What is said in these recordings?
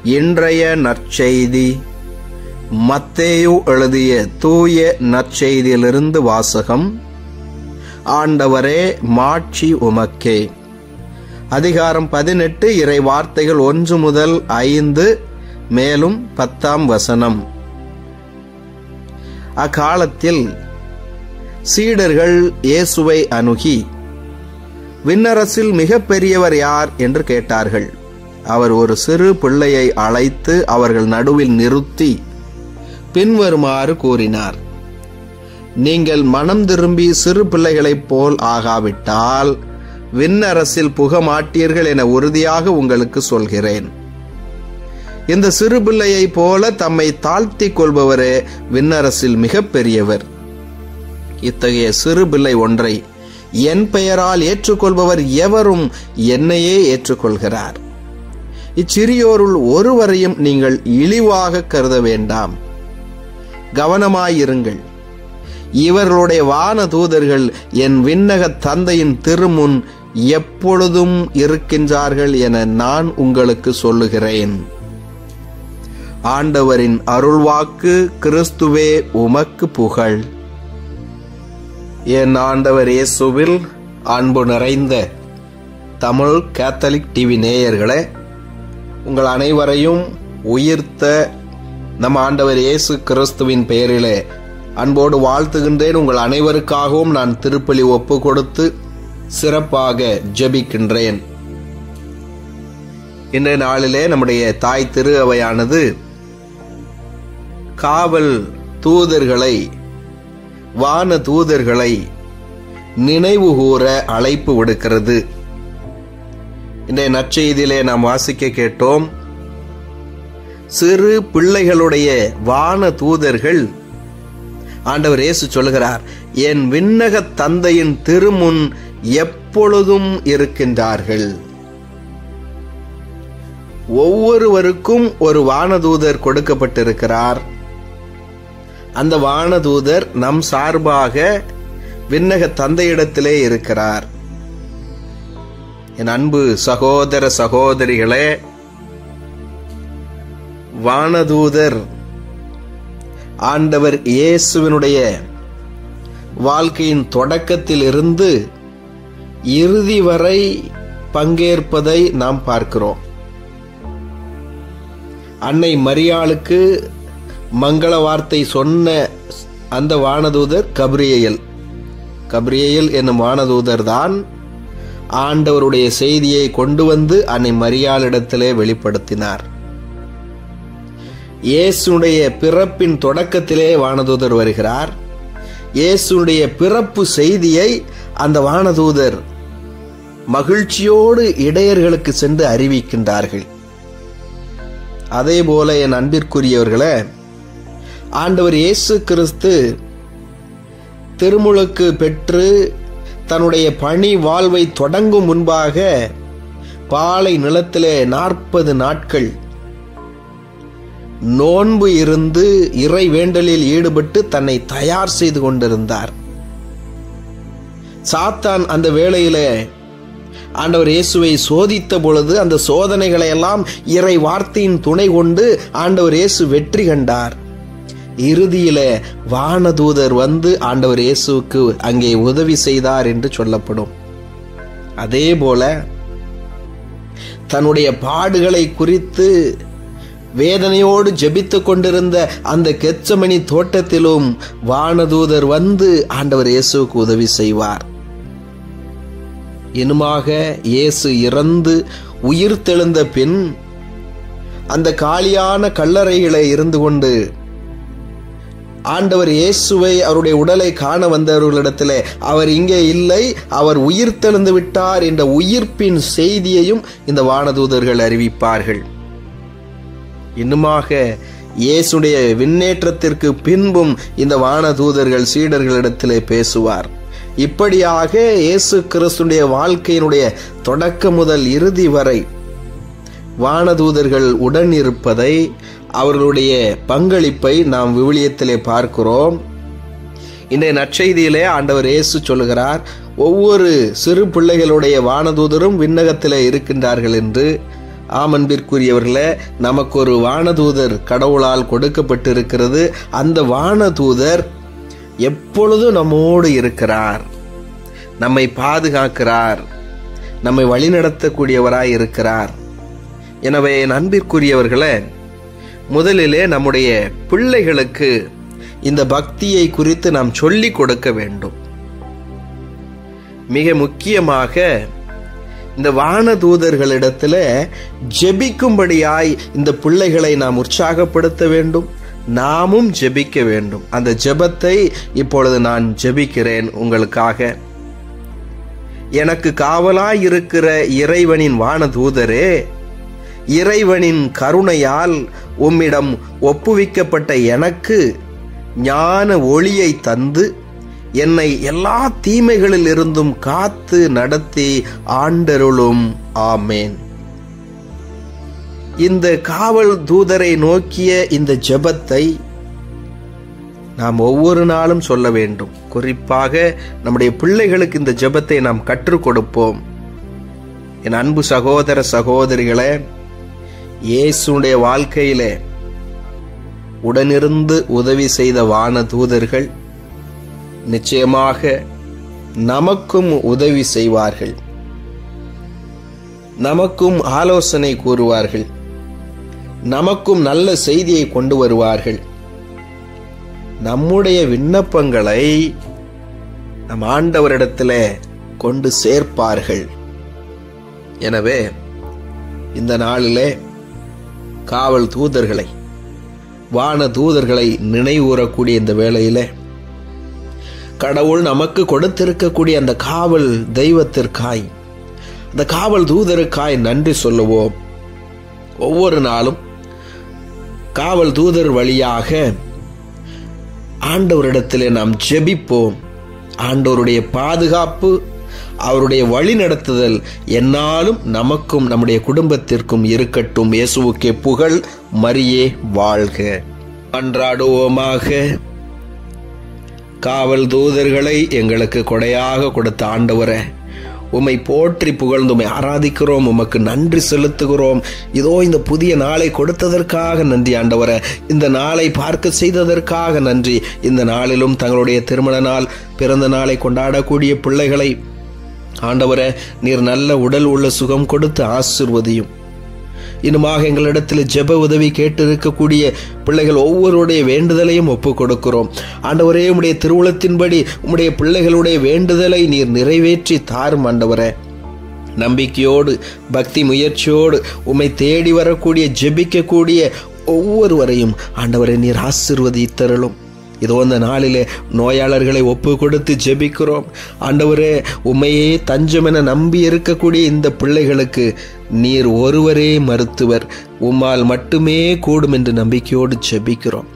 இன்றைய நற்செய்தி மத்தேயு எழுதிய தூய நற்செய்தியிலிருந்து வாசகம் ஆண்டவரே மாட்சி உமக்கே அதிகாரம் பதினெட்டு இறை வார்த்தைகள் ஒன்று முதல் ஐந்து மேலும் பத்தாம் வசனம் அக்காலத்தில் சீடர்கள் இயேசுவை அணுகி விண்ணரசில் மிக பெரியவர் யார் என்று கேட்டார்கள் அவர் ஒரு சிறு பிள்ளையை அழைத்து அவர்கள் நடுவில் நிறுத்தி பின்வருமாறு கூறினார் நீங்கள் மனம் திரும்பி சிறு பிள்ளைகளைப் போல் ஆகாவிட்டால் விண்ணரசில் புக மாட்டீர்கள் என உறுதியாக உங்களுக்கு சொல்கிறேன் இந்த சிறு பிள்ளையைப் போல தம்மை தாழ்த்திக் கொள்பவரே விண்ணரசில் மிக பெரியவர் இத்தகைய சிறு பிள்ளை ஒன்றை என் பெயரால் ஏற்றுக்கொள்பவர் எவரும் என்னையே ஏற்றுக்கொள்கிறார் இச்சிறியோருள் ஒருவரையும் நீங்கள் இழிவாக கருத வேண்டாம் கவனமாயிருங்கள் இவர்களுடைய வான தூதர்கள் என் விண்ணக தந்தையின் திருமுன் எப்பொழுதும் இருக்கின்றார்கள் என நான் உங்களுக்கு சொல்லுகிறேன் ஆண்டவரின் அருள்வாக்கு கிறிஸ்துவே உமக்கு புகழ் என் ஆண்டவர் இயேசுவில் அன்பு நிறைந்த தமிழ் கேத்தலிக் டிவி நேயர்களே உங்கள் அனைவரையும் உயிர்த்த நம் ஆண்டவர் இயேசு கிறிஸ்துவின் பெயரிலே அன்போடு வாழ்த்துகின்றேன் உங்கள் அனைவருக்காகவும் நான் திருப்பலி ஒப்பு கொடுத்து சிறப்பாக ஜெபிக்கின்றேன் இன்றைய நாளிலே நம்முடைய தாய் திரு அவையானது காவல் தூதர்களை வான தூதர்களை நினைவு கூற அழைப்பு விடுக்கிறது இன்றைய நற்செய்தியிலே நாம் வாசிக்க கேட்டோம் சிறு பிள்ளைகளுடைய வான தூதர்கள் ஆண்டவர் இயேசு சொல்லுகிறார் என் விண்ணக தந்தையின் திருமுன் எப்பொழுதும் இருக்கின்றார்கள் ஒவ்வொருவருக்கும் ஒரு வானதூதர் கொடுக்கப்பட்டிருக்கிறார் அந்த வானதூதர் நம் சார்பாக விண்ணக தந்தையிடத்திலே இருக்கிறார் என் அன்பு சகோதர சகோதரிகளே வானதூதர் ஆண்டவர் இயேசுவினுடைய வாழ்க்கையின் தொடக்கத்தில் இருந்து இறுதி வரை பங்கேற்பதை நாம் பார்க்கிறோம் அன்னை மரியாளுக்கு மங்கள வார்த்தை சொன்ன அந்த வானதூதர் கபிரியல் கபிரியல் என்னும் வானதூதர் தான் ஆண்டவருடைய செய்தியை கொண்டு வந்து அன்னை மரியாளிடத்திலே வெளிப்படுத்தினார் இயேசுடைய பிறப்பின் தொடக்கத்திலே வானதூதர் வருகிறார் இயேசுடைய பிறப்பு செய்தியை அந்த வானதூதர் மகிழ்ச்சியோடு இடையர்களுக்கு சென்று அறிவிக்கின்றார்கள் அதே போல என் அன்பிற்குரியவர்களே ஆண்டவர் இயேசு கிறிஸ்து திருமுழுக்கு பெற்று தன்னுடைய பணி வாழ்வை தொடங்கும் முன்பாக பாலை நிலத்திலே நாற்பது நாட்கள் நோன்பு இருந்து இறை வேண்டலில் ஈடுபட்டு தன்னை தயார் செய்து கொண்டிருந்தார் சாத்தான் அந்த வேளையிலே ஆண்டவர் இயேசுவை சோதித்த பொழுது அந்த சோதனைகளை எல்லாம் இறை வார்த்தையின் துணை கொண்டு ஆண்டவர் இயேசு வெற்றி கண்டார் இறுதியில வானதூதர் வந்து ஆண்டவர் இயேசுவுக்கு அங்கே உதவி செய்தார் என்று சொல்லப்படும் அதே போல தன்னுடைய பாடுகளை குறித்து வேதனையோடு ஜெபித்துக் கொண்டிருந்த அந்த கெச்சமணி தோட்டத்திலும் வானதூதர் வந்து ஆண்டவர் இயேசுவுக்கு உதவி செய்வார் இனுமாக இயேசு இறந்து உயிர் தெழுந்த பின் அந்த காலியான கல்லறைகளை இருந்து கொண்டு ஆண்டவர் இயேசுவை அவருடைய உடலை காண வந்தவர்களிடத்தில் அவர் இங்கே இல்லை அவர் உயிர் தெழுந்து விட்டார் என்ற உயிர்ப்பின் செய்தியையும் இந்த வானதூதர்கள் அறிவிப்பார்கள் இன்னுமாக இயேசுடைய விண்ணேற்றத்திற்கு பின்பும் இந்த வானதூதர்கள் சீடர்களிடத்திலே பேசுவார் இப்படியாக இயேசு கிறிஸ்துடைய வாழ்க்கையினுடைய தொடக்க முதல் இறுதி வரை வானதூதர்கள் உடன் இருப்பதை அவர்களுடைய பங்களிப்பை நாம் விவிலியத்திலே பார்க்கிறோம் இன்றைய நற்செய்தியிலே ஆண்டவர் இயேசு சொல்லுகிறார் ஒவ்வொரு சிறு பிள்ளைகளுடைய வானதூதரும் விண்ணகத்திலே இருக்கின்றார்கள் என்று ஆமன்பிற்குரியவர்களே நமக்கு ஒரு வானதூதர் கடவுளால் கொடுக்கப்பட்டிருக்கிறது அந்த வானதூதர் எப்பொழுதும் நம்மோடு இருக்கிறார் நம்மை பாதுகாக்கிறார் நம்மை வழிநடத்தக்கூடியவராய் இருக்கிறார் எனவே அன்பிற்குரியவர்களே முதலிலே நம்முடைய பிள்ளைகளுக்கு இந்த பக்தியை குறித்து நாம் சொல்லிக் கொடுக்க வேண்டும் மிக முக்கியமாக இந்த வானதூதர்களிடத்துல ஜெபிக்கும்படியாய் இந்த பிள்ளைகளை நாம் உற்சாகப்படுத்த வேண்டும் நாமும் ஜெபிக்க வேண்டும் அந்த ஜெபத்தை இப்பொழுது நான் ஜெபிக்கிறேன் உங்களுக்காக எனக்கு காவலாய் இருக்கிற இறைவனின் வானதூதரே இறைவனின் கருணையால் உம்மிடம் ஒப்புவிக்கப்பட்ட எனக்கு ஞான ஒளியை தந்து என்னை எல்லா தீமைகளில் இருந்தும் காத்து நடத்தி ஆண்டருளும் ஆமேன் இந்த காவல் தூதரை நோக்கிய இந்த ஜெபத்தை நாம் ஒவ்வொரு நாளும் சொல்ல வேண்டும் குறிப்பாக நம்முடைய பிள்ளைகளுக்கு இந்த ஜெபத்தை நாம் கற்றுக் கொடுப்போம் என் அன்பு சகோதர சகோதரிகளே இயேசுடைய வாழ்க்கையிலே உடனிருந்து உதவி செய்த வான தூதர்கள் நிச்சயமாக நமக்கும் உதவி செய்வார்கள் நமக்கும் ஆலோசனை கூறுவார்கள் நமக்கும் நல்ல செய்தியை கொண்டு வருவார்கள் நம்முடைய விண்ணப்பங்களை நம் ஆண்டவரிடத்துல கொண்டு சேர்ப்பார்கள் எனவே இந்த நாளிலே காவல் தூதர்களை வான தூதர்களை நினைவூறக்கூடிய இந்த வேளையிலே கடவுள் நமக்கு கொடுத்திருக்கக்கூடிய அந்த காவல் தெய்வத்திற்காய் அந்த காவல் தூதருக்காய் நன்றி சொல்லுவோம் ஒவ்வொரு நாளும் காவல் தூதர் வழியாக ஆண்டவரிடத்திலே நாம் ஜெபிப்போம் ஆண்டவருடைய பாதுகாப்பு அவருடைய வழி நடத்துதல் என்னாலும் நமக்கும் நம்முடைய குடும்பத்திற்கும் இருக்கட்டும் இயேசுவுக்கே புகழ் மரியே வாழ்க அன்றாடுவோமாக காவல் தூதர்களை எங்களுக்கு கொடையாக கொடுத்த ஆண்டவரை உம்மை போற்றி புகழ்ந்து உம்மை ஆராதிக்கிறோம் உமக்கு நன்றி செலுத்துகிறோம் இதோ இந்த புதிய நாளை கொடுத்ததற்காக நன்றி ஆண்டவரை இந்த நாளை பார்க்க செய்ததற்காக நன்றி இந்த நாளிலும் தங்களுடைய திருமண நாள் பிறந்த நாளை கொண்டாடக்கூடிய பிள்ளைகளை ஆண்டவரை நீர் நல்ல உடல் உள்ள சுகம் கொடுத்து ஆசிர்வதியும் இன்னுமாக எங்களிடத்தில் ஜெப உதவி கேட்டு இருக்கக்கூடிய பிள்ளைகள் ஒவ்வொருடைய வேண்டுதலையும் ஒப்பு கொடுக்கிறோம் ஆண்டவரே உம்முடைய திருவுளத்தின்படி உம்முடைய பிள்ளைகளுடைய வேண்டுதலை நீர் நிறைவேற்றி தாரும் ஆண்டவரே நம்பிக்கையோடு பக்தி முயற்சியோடு உம்மை தேடி வரக்கூடிய ஜெபிக்கக்கூடிய ஒவ்வொருவரையும் ஆண்டவரை நீர் ஆசிர்வதித்தருளும் இதோ இந்த நாளிலே நோயாளர்களை ஒப்பு கொடுத்து ஜெபிக்கிறோம் ஆண்டவரே உண்மையே தஞ்சம் என நம்பி இருக்கக்கூடிய இந்த பிள்ளைகளுக்கு நீர் ஒருவரே மருத்துவர் உம்மால் மட்டுமே கூடும் என்று நம்பிக்கையோடு ஜெபிக்கிறோம்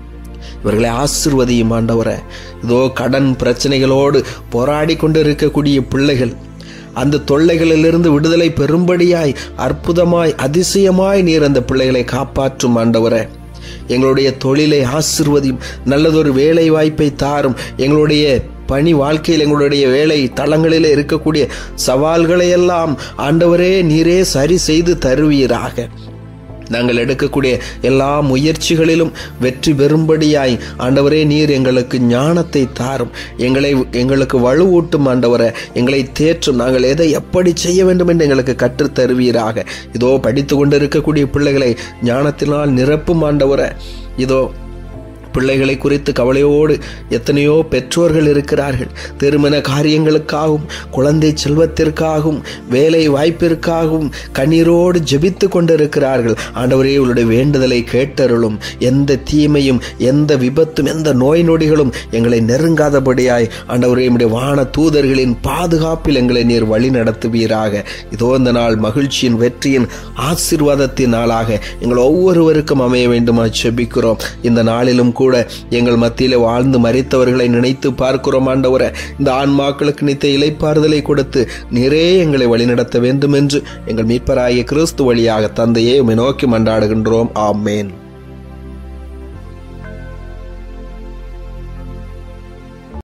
இவர்களை ஆசிர்வதியும் ஆண்டவரை இதோ கடன் பிரச்சனைகளோடு போராடி கொண்டு இருக்கக்கூடிய பிள்ளைகள் அந்த தொல்லைகளிலிருந்து விடுதலை பெரும்படியாய் அற்புதமாய் அதிசயமாய் நீர் அந்த பிள்ளைகளை காப்பாற்றும் ஆண்டவரை எங்களுடைய தொழிலை ஆசிர்வதியும் நல்லதொரு வேலை வாய்ப்பை தாரும் எங்களுடைய பணி வாழ்க்கையில் எங்களுடைய வேலை தளங்களில் இருக்கக்கூடிய சவால்களை எல்லாம் ஆண்டவரே நீரே சரி செய்து தருவீராக நாங்கள் எடுக்கக்கூடிய எல்லா முயற்சிகளிலும் வெற்றி பெறும்படியாய் ஆண்டவரே நீர் எங்களுக்கு ஞானத்தை தாரும் எங்களை எங்களுக்கு வலுவூட்டும் ஆண்டவரை எங்களை தேற்றும் நாங்கள் எதை எப்படி செய்ய வேண்டும் என்று எங்களுக்கு கற்றுத் தருவீராக இதோ படித்து கொண்டு இருக்கக்கூடிய பிள்ளைகளை ஞானத்தினால் நிரப்பும் ஆண்டவரை இதோ பிள்ளைகளை குறித்து கவலையோடு எத்தனையோ பெற்றோர்கள் இருக்கிறார்கள் திருமண காரியங்களுக்காகவும் குழந்தை செல்வத்திற்காகவும் வேலை வாய்ப்பிற்காகவும் கண்ணீரோடு ஜெபித்து கொண்டிருக்கிறார்கள் ஆண்டவரே உங்களுடைய வேண்டுதலை கேட்டருளும் எந்த தீமையும் எந்த விபத்தும் எந்த நோய் நொடிகளும் எங்களை நெருங்காதபடியாய் ஆண்டவரே நம்முடைய வான தூதர்களின் பாதுகாப்பில் எங்களை நீர் வழி நடத்துவீராக இதோ இந்த நாள் மகிழ்ச்சியின் வெற்றியின் ஆசீர்வாதத்தின் நாளாக எங்கள் ஒவ்வொருவருக்கும் அமைய வேண்டுமா செபிக்கிறோம் இந்த நாளிலும் கூட எங்கள் மத்தியிலே வாழ்ந்து மறித்தவர்களை நினைத்து பார்க்கிறோம் ஆண்டவரை இந்த ஆன்மாக்களுக்கு நித்த இலைப்பாறுதலை கொடுத்து நிறைய எங்களை வழிநடத்த வேண்டும் என்று எங்கள் மீட்பராகிய கிறிஸ்து வழியாக தந்தையே உம்மை நோக்கி மன்றாடுகின்றோம் ஆமேன்